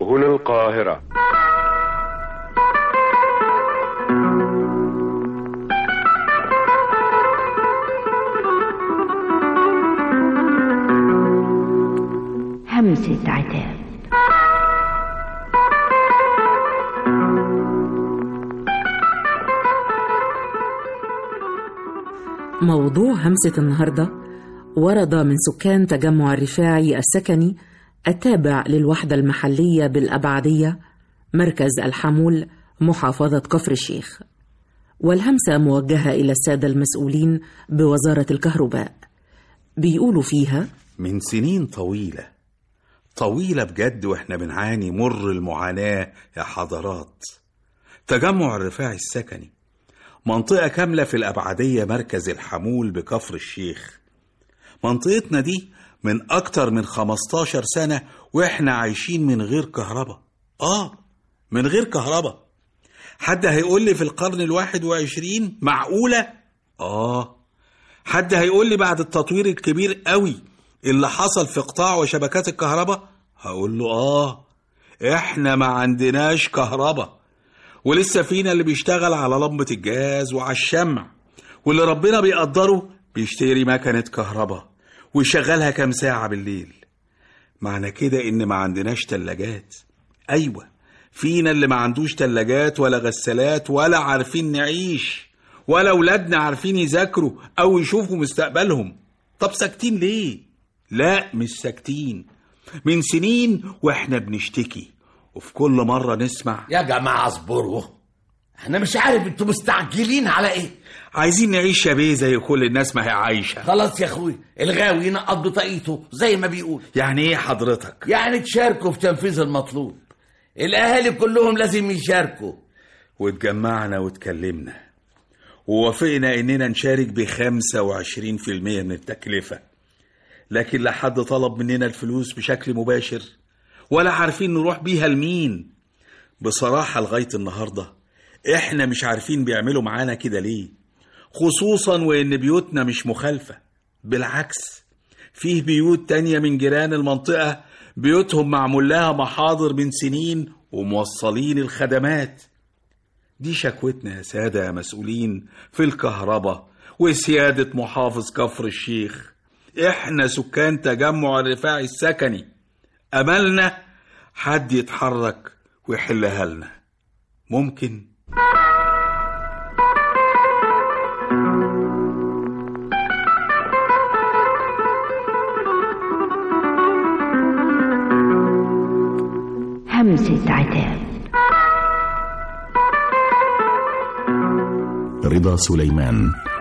هنا القاهرة همسة عتاب موضوع همسة النهاردة ورد من سكان تجمع الرفاعي السكني التابع للوحدة المحلية بالأبعدية مركز الحمول محافظة كفر الشيخ والهمسة موجهة إلى السادة المسؤولين بوزارة الكهرباء بيقولوا فيها من سنين طويلة طويلة بجد واحنا بنعاني مر المعاناة يا حضرات تجمع الرفاعي السكني منطقة كاملة في الأبعدية مركز الحمول بكفر الشيخ منطقتنا دي من أكتر من 15 سنة وإحنا عايشين من غير كهرباء آه من غير كهرباء حد هيقول لي في القرن الواحد وعشرين معقولة؟ آه حد هيقول لي بعد التطوير الكبير قوي اللي حصل في قطاع وشبكات الكهرباء؟ هقول له آه إحنا ما عندناش كهرباء ولسه فينا اللي بيشتغل على لمبة الجاز وعلى الشمع واللي ربنا بيقدره بيشتري مكنة كهرباء ويشغلها كام ساعة بالليل معنى كده إن ما عندناش تلاجات أيوة فينا اللي ما عندوش تلاجات ولا غسالات ولا عارفين نعيش ولا ولادنا عارفين يذاكروا أو يشوفوا مستقبلهم طب ساكتين ليه؟ لا مش ساكتين من سنين واحنا بنشتكي وفي كل مرة نسمع يا جماعة اصبروا انا مش عارف انتوا مستعجلين على ايه عايزين نعيش يا بيه زي كل الناس ما هي عايشة خلاص يا اخوي الغاوي ينقط بطاقيته زي ما بيقول يعني ايه حضرتك يعني تشاركوا في تنفيذ المطلوب الاهالي كلهم لازم يشاركوا واتجمعنا واتكلمنا ووافقنا اننا نشارك بخمسة وعشرين في المية من التكلفة لكن لا حد طلب مننا الفلوس بشكل مباشر ولا عارفين نروح بيها لمين بصراحة لغاية النهاردة احنا مش عارفين بيعملوا معانا كده ليه خصوصا وان بيوتنا مش مخالفة بالعكس فيه بيوت تانية من جيران المنطقة بيوتهم معمول لها محاضر من سنين وموصلين الخدمات دي شكوتنا يا سادة يا مسؤولين في الكهرباء وسيادة محافظ كفر الشيخ احنا سكان تجمع الرفاعي السكني أملنا حد يتحرك ويحلها لنا ممكن همسة عتاب رضا سليمان